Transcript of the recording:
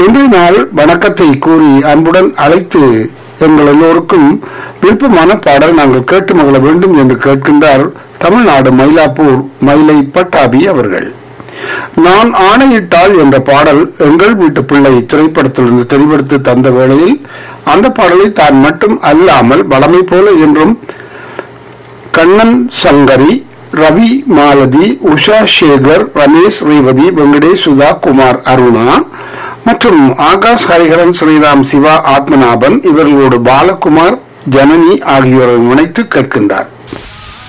இன்றைய நாள் வணக்கத்தை கூறி அன்புடன் அழைத்து எங்கள் எல்லோருக்கும் விருப்பமான பாடல் நாங்கள் கேட்டு மகிழ வேண்டும் என்று கேட்கின்றார் தமிழ்நாடு மயிலாப்பூர் மயிலை பட்டாபி அவர்கள் நான் ஆணையிட்டால் என்ற பாடல் எங்கள் வீட்டு பிள்ளை திரைப்படத்திலிருந்து தெளிவெடுத்து தந்த வேளையில் அந்த பாடலை தான் மட்டும் அல்லாமல் பலமை போல என்றும் கண்ணன் சங்கரி ரவி மாலதி உஷா சேகர் ரமேஷ் ரேவதி வெங்கடேஷ் சுதா குமார் அருணா மற்றும் ஆகாஷ் ஹரிஹரன் ஸ்ரீராம் சிவா ஆத்மநாபன் இவர்களோடு பாலகுமார் ஜனனி ஆகியோரை இணைத்து கேட்கின்றார்